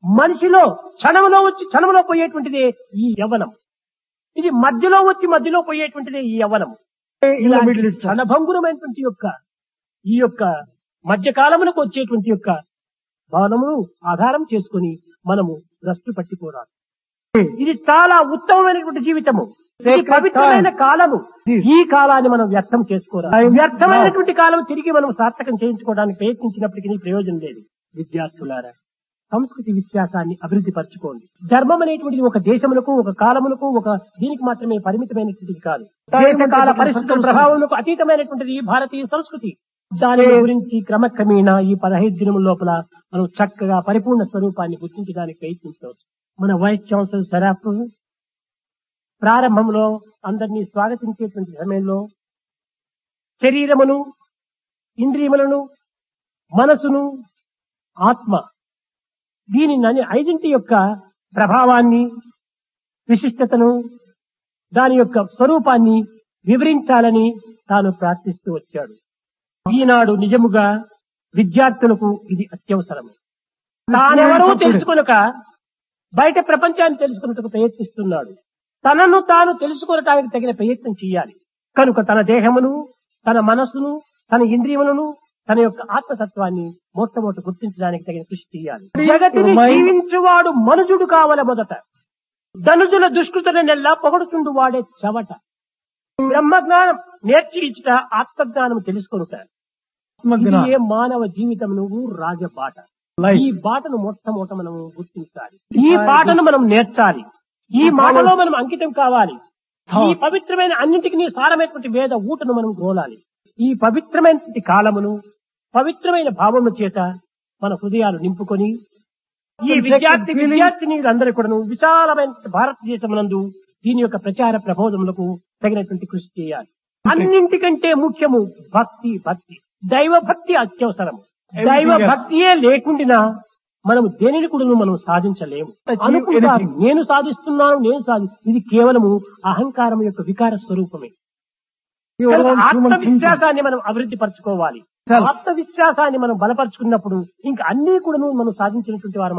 మనిషిలో క్షణంలో వచ్చి క్షణంలో పోయేటువంటిదే ఈ యవ్వనం ఇది మధ్యలో వచ్చి మధ్యలో పోయేటువంటిదే ఈ యవ్వనం In the ఇలాంటి middle itself. క్షణభంగురమైనటువంటి యొక్క ఈ యొక్క మధ్యకాలమునకు వచ్చేటువంటి యొక్క భవనమును ఆధారం చేసుకొని మనము భ్రష్టు పట్టిపోరాదు ఇది చాలా ఉత్తమమైనటువంటి జీవితము ఇది Sacred పవిత్రమైన time. కాలము This. ఈ కాలాన్ని మనం వ్యర్థం చేసుకోరాదు Time వ్యర్థమైనటువంటి కాలం తిరిగి మనం సార్థకం చేయించుకోవడానికి ప్రయత్నించినప్పటికీ ప్రయోజనం లేదు విద్యార్థులారా సంస్కృతి విశ్వాసాన్ని అభివృద్ధి పరచుకోండి ధర్మం అనేటువంటిది ఒక దేశములకు ఒక కాలములకు ఒక దీనికి మాత్రమే పరిమితమైనటువంటిది కాదు దేశ కాల పరిస్థితుల ప్రభావములకు అతీతమైనటువంటిది ఈ భారతీయ సంస్కృతి దాని గురించి క్రమక్రమేణా ఈ పదహైదు దినముల లోపల మనం చక్కగా పరిపూర్ణ స్వరూపాన్ని గుర్తించడానికి ప్రయత్నించవచ్చు మన వైస్ ఛాన్సలర్ సరాఫ్ ప్రారంభంలో అందరినీ స్వాగతించేటువంటి సమయంలో శరీరమును ఇంద్రియములను మనసును ఆత్మ దీని నని ఐదింటి యొక్క ప్రభావాన్ని విశిష్టతను దాని యొక్క స్వరూపాన్ని వివరించాలని తాను ప్రార్థిస్తూ వచ్చాడు ఈనాడు నిజముగా విద్యార్థులకు ఇది అత్యవసరం తానెవరో తెలుసుకొనక బయట ప్రపంచాన్ని తెలుసుకున్నట్టుకు ప్రయత్నిస్తున్నాడు తనను తాను తెలుసుకోవటానికి తగిన ప్రయత్నం చేయాలి కనుక తన దేహమును తన మనస్సును తన ఇంద్రియములను తన యొక్క ఆత్మతత్వాన్ని మొట్టమొదటి గుర్తించడానికి తగిన కృషి చేయాలి జగతిని జీవించువాడు మనుజుడు కావల మొదట ధనుజుల దుష్కృతని నెల్లా పొగడుచుండు వాడే చెవట బ్రహ్మజ్ఞానం నేర్చి ఇచ్చుట ఆత్మజ్ఞానం తెలుసుకొనుట ఇది ఏ మానవ జీవితం నువ్వు రాజబాట ఈ బాటను మొట్టమొదట మనం గుర్తించాలి ఈ బాటను మనం నేర్చాలి ఈ మాటలో మనం అంకితం కావాలి ఈ పవిత్రమైన అన్నింటికి సారమైనటువంటి వేద ఊటను మనం గోలాలి ఈ పవిత్రమైనటువంటి కాలమును పవిత్రమైన భావముల చేత మన హృదయాలు నింపుకొని ఈ విద్యార్థి విద్యార్థినిలందరూ కూడాను విశాలమైన భారతదేశమునందు దీని యొక్క ప్రచార ప్రబోధములకు తగినటువంటి కృషి చేయాలి అన్నింటికంటే ముఖ్యము భక్తి భక్తి దైవ భక్తి అత్యవసరము దైవ భక్తియే లేకుండా మనం దేనిని కూడా మనం సాధించలేము Achieve అనుకుంటారు anything. నేను సాధిస్తున్నాను నేను సాధి ఇది కేవలము అహంకారం యొక్క వికార స్వరూపమే Your own human thinking. ఆత్మవిశ్వాసాన్ని మనం అభివృద్ధి పరచుకోవాలి Self. ఆత్మవిశ్వాసాన్ని మనం బలపరుచుకున్నప్పుడు ఇంకా అన్ని కూడా మనం సాధించినటువంటి వారు